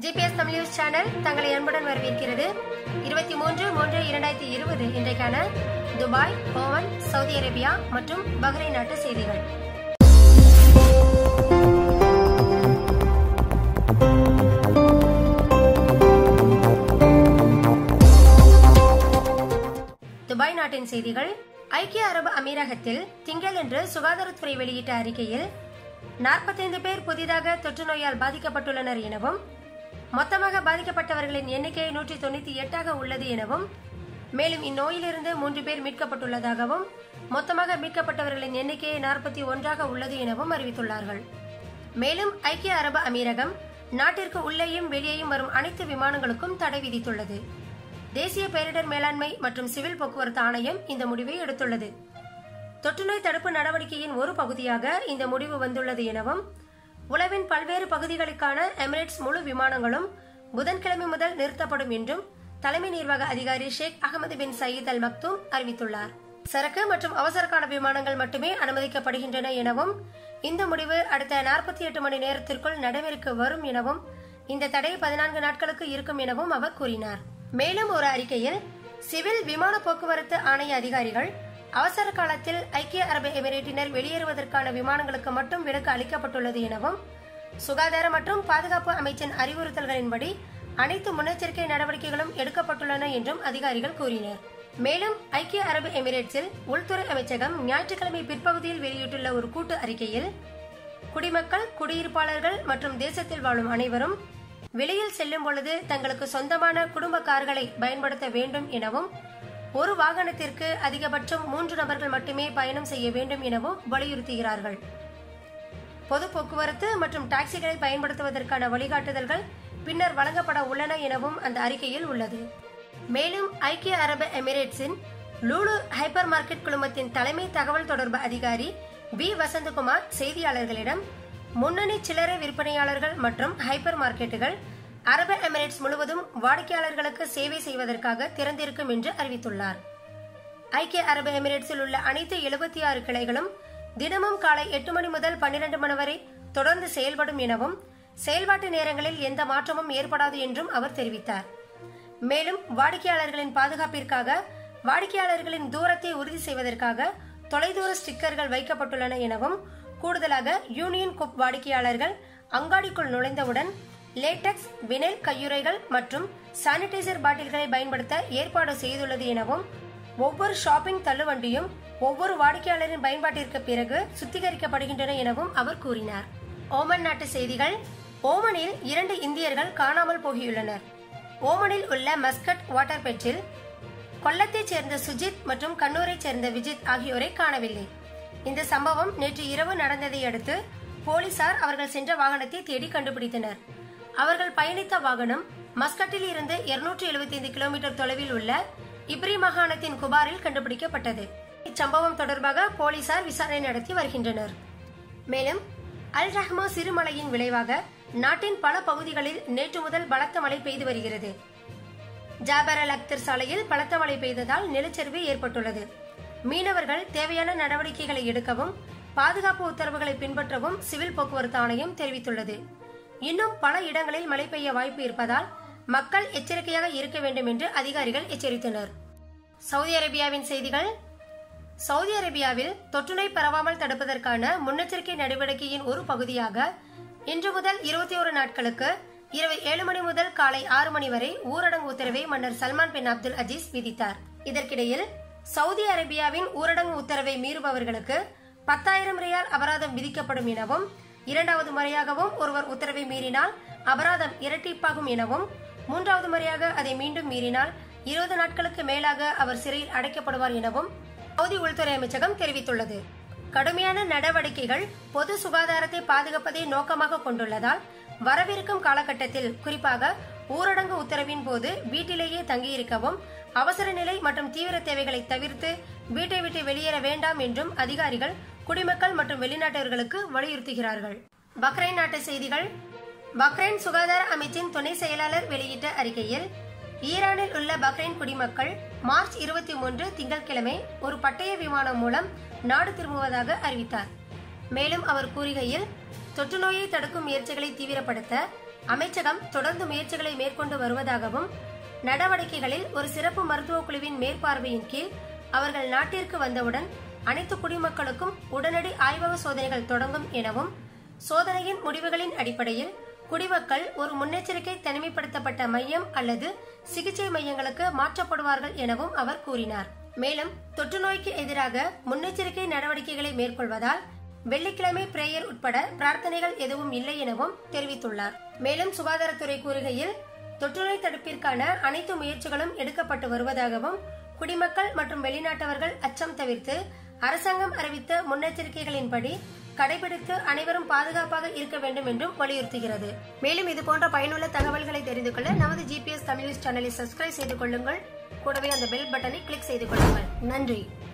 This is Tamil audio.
ஜிபிஎஸ் தமிழ் நியூஸ் சேனல் தங்களை அன்புடன் வரவேற்கிறது இருபத்தி மூன்று மூன்று இரண்டாயிரத்தி இருபது இன்றைக்கான துபாய் ஓமன் சவுதி அரேபியா மற்றும் பஹ்ரைன் நாட்டு செய்திகள் துபாய் நாட்டின் செய்திகள் ஐக்கிய அரபு அமீரகத்தில் திங்களன்று சுகாதாரத்துறை வெளியிட்ட அறிக்கையில் நாற்பத்தைந்து பேர் புதிதாக தொற்று நோயால் பாதிக்கப்பட்டுள்ளனர் எனவும் மொத்தமாக பாதிக்கப்பட்டவர்களின் எண்ணிக்கை நூற்றி தொண்ணூத்தி எட்டாக உள்ளது எனவும் மேலும் இந்நோயிலிருந்து மூன்று பேர் மீட்கப்பட்டுள்ளதாகவும் மொத்தமாக மீட்கப்பட்டவர்களின் எண்ணிக்கை நாற்பத்தி ஒன்றாக உள்ளது எனவும் அறிவித்துள்ளார்கள் மேலும் ஐக்கிய அரபு அமீரகம் நாட்டிற்கு உள்ளேயும் வெளியேயும் வரும் அனைத்து விமானங்களுக்கும் தடை விதித்துள்ளது தேசிய பேரிடர் மேலாண்மை மற்றும் சிவில் போக்குவரத்து ஆணையம் இந்த முடிவை எடுத்துள்ளது தொற்றுநோய் தடுப்பு நடவடிக்கையின் ஒரு பகுதியாக இந்த முடிவு வந்துள்ளது எனவும் உலகின் பல்வேறு பகுதிகளுக்கான எமிரேட்ஸ் முழு விமானங்களும் புதன்கிழமை முதல் நிறுத்தப்படும் என்றும் தலைமை நிர்வாக அதிகாரி Sheikh Ahmed bin Saeed Al Maktoum அறிவித்துள்ளார் சரக்கு மற்றும் அவசர கால விமானங்கள் மட்டுமே அனுமதிக்கப்படுகின்றன எனவும் இந்த முடிவு அடுத்த நாற்பத்தி எட்டு மணி நேரத்திற்குள் நடைமுறைக்கு வரும் எனவும் இந்த தடை பதினான்கு நாட்களுக்கு இருக்கும் எனவும் அவர் கூறினார் மேலும் ஒரு அறிக்கையில் சிவில் விமான போக்குவரத்து ஆணைய அதிகாரிகள் அவசர காலத்தில் ஐக்கிய அரபு எமிரேட்டினர் வெளியேறுவதற்கான விமானங்களுக்கு மட்டும் விலக்கு அளிக்கப்பட்டுள்ளது எனவும் சுகாதார மற்றும் பாதுகாப்பு அமைச்சின் அறிவுறுத்தல்களின்படி அனைத்து முன்னெச்சரிக்கை நடவடிக்கைகளும் எடுக்கப்பட்டுள்ளன என்றும் அதிகாரிகள் கூறினர் மேலும் ஐக்கிய அரபு எமிரேட்ஸில் உள்துறை அமைச்சகம் ஞாயிற்றுக்கிழமை பிற்பகுதியில் வெளியிட்டுள்ள ஒரு கூட்டு அறிக்கையில் குடிமக்கள் குடியிருப்பாளர்கள் மற்றும் தேசத்தில் வாழும் அனைவரும் வெளியில் செல்லும் பொழுது தங்களுக்கு சொந்தமான குடும்ப கார்களை பயன்படுத்த வேண்டும் எனவும் ஒரு வாகனத்திற்கு அதிகபட்சம் மூன்று நபர்கள் மட்டுமே பயணம் செய்ய வேண்டும் எனவும் வலியுறுத்துகிறார்கள் பொது போக்குவரத்து மற்றும் டாக்ஸிகளை பயன்படுத்துவதற்கான வழிகாட்டுதல்கள் பின்னர் வழங்கப்பட உள்ளன எனவும் அந்த அறிக்கையில் உள்ளது மேலும் ஐக்கிய அரபு எமிரேட்ஸின் லூலு ஹைப்பர் மார்க்கெட் குழுமத்தின் தலைமை தகவல் தொடர்பு அதிகாரி பி வசந்தகுமார் செய்தியாளர்களிடம் முன்னணி சில்லறை விற்பனையாளர்கள் மற்றும் ஹைப்பர் மார்க்கெட்டுகள் அரபு எமிரேட்ஸ் முழுவதும் வாடிக்கையாளர்களுக்கு சேவை செய்வதற்காக திறந்திருக்கும் என்று அறிவித்துள்ளார் ஐக்கிய அரபு எமிரேட்ஸில் உள்ள அனைத்து எழுபத்தி ஆறு கிளைகளும் தினமும் காலை எட்டு மணி முதல் பன்னிரண்டு மணி வரை தொடர்ந்து செயல்படும் எனவும் செயல்பாட்டு நேரங்களில் எந்த மாற்றமும் ஏற்படாது என்றும் அவர் தெரிவித்தார் மேலும் வாடிக்கையாளர்களின் பாதுகாப்பிற்காக வாடிக்கையாளர்களின் தூரத்தை உறுதி செய்வதற்காக தொலைதூர ஸ்டிக்கர்கள் வைக்கப்பட்டுள்ளன எனவும் கூடுதலாக யூனியன் குப் வாடிக்கையாளர்கள் அங்காடிக்குள் நுழைந்தவுடன் லேட்டக்ஸ் வினைல் கையுறைகள் மற்றும் சானிடைசர் பாட்டில்களை பயன்படுத்த ஏற்பாடு செய்துள்ளது எனவும் ஒவ்வொரு ஷாப்பிங் தள்ளுவண்டியும் ஒவ்வொரு வாடிக்கையாளரின் பயன்பாட்டிற்கு பிறகு சுத்திகரிக்கப்படுகின்றன எனவும் அவர் கூறினார் ஓமன் நாட்டு செய்திகள் ஓமனில் இரண்டு இந்தியர்கள் காணாமல் போகியுள்ளனர் ஓமனில் உள்ள மஸ்கட் வாட்டர் பெற்றில் கொல்லத்தைச் சேர்ந்த சுஜித் மற்றும் கண்ணூரைச் சேர்ந்த விஜித் ஆகியோரை காணவில்லை இந்த சம்பவம் நேற்று இரவு நடந்ததை அடுத்து போலீசார் அவர்கள் சென்ற வாகனத்தை தேடி கண்டுபிடித்தனர் அவர்கள் பயணித்த வாகனம் மஸ்கட்டில் இருந்து இருநூற்றி எழுபத்தி ஐந்து கிலோமீட்டர் தொலைவில் உள்ள இப்ரி மாகாணத்தின் குபாரில் கண்டுபிடிக்கப்பட்டது இச்சம்பவம் தொடர்பாக போலீசார் விசாரணை நடத்தி வருகின்றனர் மேலும் அல் ரஹ்மா சிறுமலையின் விளைவாக நாட்டின் பல பகுதிகளில் நேற்று முதல் பலத்த மழை பெய்து வருகிறது ஜாபர் அல் அக்தர் சாலையில் பலத்த மழை பெய்ததால் நிலச்சரிவு ஏற்பட்டுள்ளது மீனவர்கள் தேவையான நடவடிக்கைகளை எடுக்கவும் பாதுகாப்பு உத்தரவுகளை பின்பற்றவும் சிவில் போக்குவரத்து ஆணையம் தெரிவித்துள்ளது இன்னும் பல இடங்களில் மழை பெய்ய வாய்ப்பு இருப்பதால் மக்கள் எச்சரிக்கையாக இருக்க வேண்டும் என்று அதிகாரிகள் எச்சரித்தனர் சவுதி அரேபியாவின் செய்திகள் சவுதி அரேபியாவில் தொற்றுநோய் பரவாமல் தடுப்பதற்கான முன்னெச்சரிக்கை நடவடிக்கையின் ஒரு பகுதியாக இன்று முதல் இருபத்தி ஒரு நாட்களுக்கு இரவு ஏழு மணி முதல் காலை ஆறு மணி வரை ஊரடங்கு உத்தரவை மன்னர் சல்மான் பின் அப்துல் அஜீஸ் விதித்தார் இதற்கிடையில் சவுதி அரேபியாவின் ஊரடங்கு உத்தரவை மீறுபவர்களுக்கு பத்தாயிரம் ரியால் அபராதம் விதிக்கப்படும் எனவும் இரண்டாவது முறையாகவும் ஒருவர் உத்தரவை மீறினால் அபராதம் இரட்டிப்பாகும் எனவும் மூன்றாவது முறையாக அதை மீண்டும் மீறினால் இருபது நாட்களுக்கு மேலாக அவர் சிறையில் அடைக்கப்படுவார் எனவும் சவுதி உள்துறை அமைச்சகம் தெரிவித்துள்ளது கடுமையான நடவடிக்கைகள் பொது சுகாதாரத்தை பாதுகாப்பதை நோக்கமாக கொண்டுள்ளதால் வரவிருக்கும் காலகட்டத்தில் குறிப்பாக ஊரடங்கு உத்தரவின் போது வீட்டிலேயே தங்கியிருக்கவும் அவசர நிலை மற்றும் தீவிர தேவைகளை தவிர்த்து வீட்டை விட்டு வெளியேற வேண்டாம் என்றும் அதிகாரிகள் குடிமக்கள் மற்றும் வெளிநாட்டவர்களுக்கு வலியுறுத்துகிறார்கள் பக்ரைன் நாட்டு செய்திகள் பக்ரைன் சுகாதார அமைச்சின் துணை செயலாளர் வெளியிட்ட அறிக்கையில் ஈரானில் உள்ள பக்ரைன் குடிமக்கள் மார்ச் இருபத்தி மூன்று திங்கட்கிழமை ஒரு பட்டய விமானம் மூலம் நாடு திரும்புவதாக அறிவித்தார் மேலும் அவர் கூறுகையில் தொற்று நோயை தடுக்கும் முயற்சிகளை தீவிரப்படுத்த அமைச்சகம் தொடர்ந்து முயற்சிகளை மேற்கொண்டு வருவதாகவும் நடவடிக்கைகளில் ஒரு சிறப்பு மருத்துவ குழுவின் மேற்பார்வையின் கீழ் அவர்கள் நாட்டிற்கு வந்தவுடன் அனைத்து குடிமக்களுக்கும் உடனடி ஆய்வக சோதனைகள் தொடங்கும் எனவும் சோதனையின் முடிவுகளின் அடிப்படையில் குடிமக்கள் ஒரு முன்னெச்சரிக்கை தனிமைப்படுத்தப்பட்ட மையம் அல்லது சிகிச்சை மையங்களுக்கு மாற்றப்படுவார்கள் எனவும் அவர் கூறினார் மேலும் தொற்று நோய்க்கு எதிராக முன்னெச்சரிக்கை நடவடிக்கைகளை மேற்கொள்வதால் வெள்ளிக்கிழமை பிரேயர் உட்பட பிரார்த்தனைகள் எதுவும் இல்லை எனவும் தெரிவித்துள்ளார் மேலும் சுகாதாரத்துறை கூறுகையில் தொற்றுநோய் தடுப்பிற்கான அனைத்து முயற்சிகளும் எடுக்கப்பட்டு வருவதாகவும் குடிமக்கள் மற்றும் வெளிநாட்டவர்கள் அச்சம் தவிர்த்து அரசாங்கம் அறிவித்த முன்னெச்சரிக்கைகளின்படி கடைபிடித்து அனைவரும் பாதுகாப்பாக இருக்க வேண்டும் என்றும் வலியுறுத்துகிறது மேலும் இது போன்ற பயனுள்ள தகவல்களை தெரிந்து கொள்ள நமது ஜிபிஎஸ் தமிழ் சேனலை சப்ஸ்கிரைப் செய்து கொள்ளுங்கள் கூடவே அந்த பெல் பட்டனை கிளிக் செய்து கொள்ளுங்கள் நன்றி